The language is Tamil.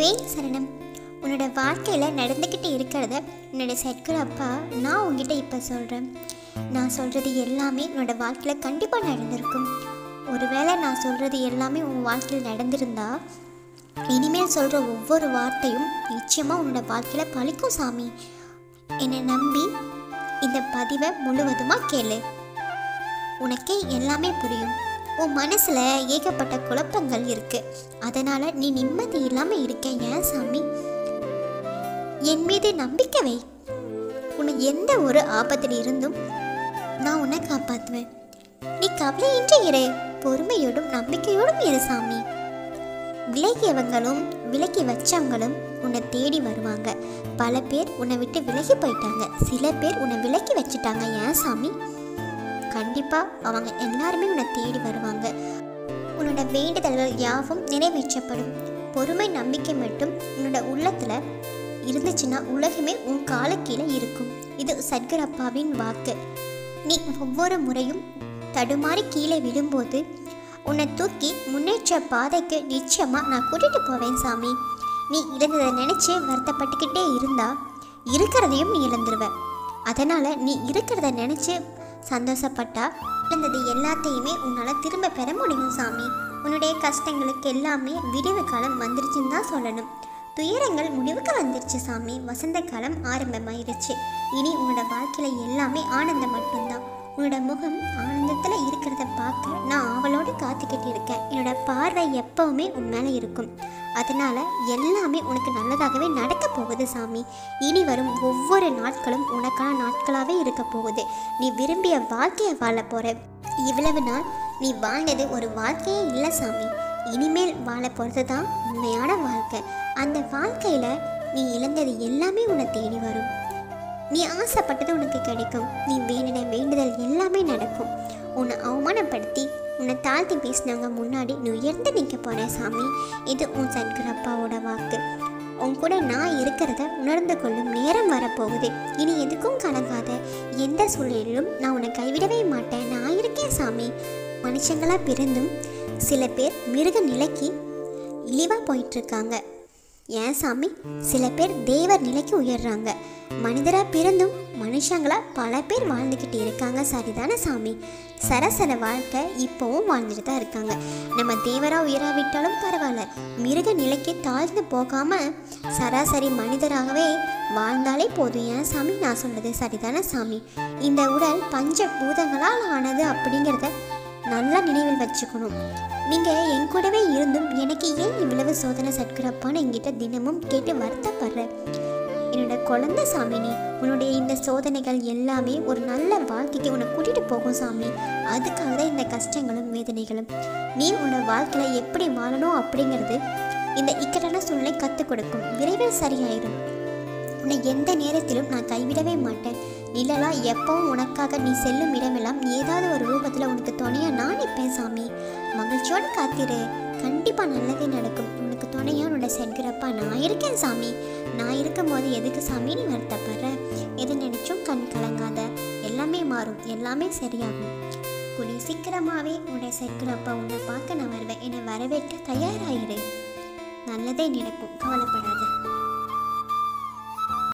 குருவே சரணம் உன்னோட வாழ்க்கையில் நடந்துக்கிட்டு இருக்கிறத உன்னோட சட்குரு அப்பா நான் உங்ககிட்ட இப்போ சொல்கிறேன் நான் சொல்கிறது எல்லாமே உன்னோட வாழ்க்கையில் கண்டிப்பாக நடந்திருக்கும் ஒருவேளை நான் சொல்கிறது எல்லாமே உன் வாழ்க்கையில் நடந்திருந்தா இனிமேல் சொல்கிற ஒவ்வொரு வார்த்தையும் நிச்சயமாக உன்னோட வாழ்க்கையில் பழிக்கும் சாமி என்னை நம்பி இந்த பதிவை முழுவதுமாக கேளு உனக்கே எல்லாமே புரியும் உன் மனசுல ஏகப்பட்ட குழப்பங்கள் இருக்கு அதனால நீ நிம்மதி இல்லாம இருக்க ஏன் சாமி என் மீது நம்பிக்கை வை உன்னை எந்த ஒரு ஆபத்தில் இருந்தும் நான் உன்னை காப்பாத்துவேன் நீ கவலையின்றி இரு பொறுமையோடும் நம்பிக்கையோடும் இரு சாமி விலகியவங்களும் விலக்கி வச்சவங்களும் உன்னை தேடி வருவாங்க பல பேர் உன்னை விட்டு விலகி போயிட்டாங்க சில பேர் உன்னை விலக்கி வச்சுட்டாங்க ஏன் சாமி கண்டிப்பா அவங்க எல்லாருமே உன்னை தேடி வருவாங்க உன்னோட வேண்டுதல்கள் யாவும் நிறைவேற்றப்படும் பொறுமை நம்பிக்கை மட்டும் உன்னோட உள்ளத்துல இருந்துச்சுன்னா உலகமே உன் கால கீழே இருக்கும் இது சத்குரப்பாவின் வாக்கு நீ ஒவ்வொரு முறையும் தடுமாறி கீழே விழும்போது உன்னை தூக்கி முன்னேற்ற பாதைக்கு நிச்சயமா நான் கூட்டிட்டு போவேன் சாமி நீ இழந்ததை நினைச்சு வருத்தப்பட்டுக்கிட்டே இருந்தா இருக்கிறதையும் நீ இழந்துருவ அதனால நீ இருக்கிறத நினைச்சு சந்தோஷப்பட்டா இழந்தது எல்லாத்தையுமே உன்னால் திரும்ப பெற முடியும் சாமி உன்னுடைய கஷ்டங்களுக்கு எல்லாமே விடிவு காலம் வந்துருச்சுன்னு தான் சொல்லணும் துயரங்கள் முடிவுக்கு வந்துருச்சு சாமி வசந்த காலம் ஆரம்பமாயிருச்சு இனி உன்னோட வாழ்க்கையில் எல்லாமே ஆனந்தம் மட்டும்தான் உன்னோட முகம் ஆனந்தத்தில் இருக்கிறத பார்க்க நான் அவளோடு காத்துக்கிட்டு இருக்கேன் என்னோட பார்வை எப்பவுமே உன் மேலே இருக்கும் அதனால எல்லாமே உனக்கு நல்லதாகவே நடக்க போகுது சாமி இனி வரும் ஒவ்வொரு நாட்களும் உனக்கான நாட்களாகவே இருக்க போகுது நீ விரும்பிய வாழ்க்கையை வாழ போற இவ்வளவு நாள் நீ வாழ்ந்தது ஒரு வாழ்க்கையே இல்லை சாமி இனிமேல் வாழ போகிறது தான் உண்மையான வாழ்க்கை அந்த வாழ்க்கையில் நீ இழந்தது எல்லாமே உன்னை தேடி வரும் நீ ஆசைப்பட்டது உனக்கு கிடைக்கும் நீ வேண்டின வேண்டுதல் எல்லாமே நடக்கும் உன்னை அவமானப்படுத்தி உன்னை தாழ்த்தி பேசினவங்க முன்னாடி நீ உயர்ந்து நிற்க போற சாமி இது உன் சத்குரு அப்பாவோட வாக்கு உன் கூட நான் இருக்கிறத உணர்ந்து கொள்ளும் நேரம் வரப்போகுது இனி எதுக்கும் கலங்காத எந்த சூழலிலும் நான் உன்னை கைவிடவே மாட்டேன் நான் இருக்கேன் சாமி மனுஷங்களா பிறந்தும் சில பேர் மிருக நிலைக்கு இழிவாக போயிட்டுருக்காங்க ஏன் சாமி சில பேர் தேவர் நிலைக்கு உயர்றாங்க மனிதராக பிறந்தும் மனுஷங்களா பல பேர் வாழ்ந்துக்கிட்டு இருக்காங்க சரிதானே சாமி சரசர வாழ்க்கை இப்போவும் வாழ்ந்துட்டு தான் இருக்காங்க நம்ம தேவராக உயராவிட்டாலும் பரவாயில்ல மிருக நிலைக்கு தாழ்ந்து போகாம சராசரி மனிதராகவே வாழ்ந்தாலே போதும் ஏன் சாமி நான் சொல்றது சரிதானே சாமி இந்த உடல் பஞ்ச பூதங்களால் ஆனது அப்படிங்கிறத நல்லா நினைவில் வச்சுக்கணும் நீங்கள் என் கூடவே இருந்தும் எனக்கு ஏன் இவ்வளவு சோதனை சட்கிறப்பான்னு என்கிட்ட தினமும் கேட்டு வருத்தப்படுற என்னோட குழந்தை சாமி நீ உன்னுடைய இந்த சோதனைகள் எல்லாமே ஒரு நல்ல வாழ்க்கைக்கு உன்னை கூட்டிகிட்டு போகும் சாமி அதுக்காக தான் இந்த கஷ்டங்களும் வேதனைகளும் நீ உன்னோட வாழ்க்கையில் எப்படி வாழணும் அப்படிங்கிறது இந்த இக்கட்டான சூழ்நிலை கற்றுக் கொடுக்கும் விரைவில் சரியாயிடும் உன்னை எந்த நேரத்திலும் நான் கைவிடவே மாட்டேன் நிழலா எப்பவும் உனக்காக நீ செல்லும் இடமெல்லாம் ஏதாவது ஒரு ரூபத்தில் உனக்கு துணையா நான் நிற்பேன் சாமி மகிழ்ச்சியோடு காத்திரு கண்டிப்பாக நல்லதே நடக்கும் உனக்கு துணையா உன்னோட செட்கிறப்பா நான் இருக்கேன் சாமி நான் இருக்கும்போது எதுக்கு சாமி நீ வருத்தப்படுற எது நினைச்சும் கண் கலங்காத எல்லாமே மாறும் எல்லாமே சரியாகும் கூடிய சீக்கிரமாகவே உன்னை செட்கிறப்பா உன்னை பார்க்க நான் வருவேன் என்னை வரவேற்க தயாராயிரு நல்லதே நடக்கும் கவலைப்படாத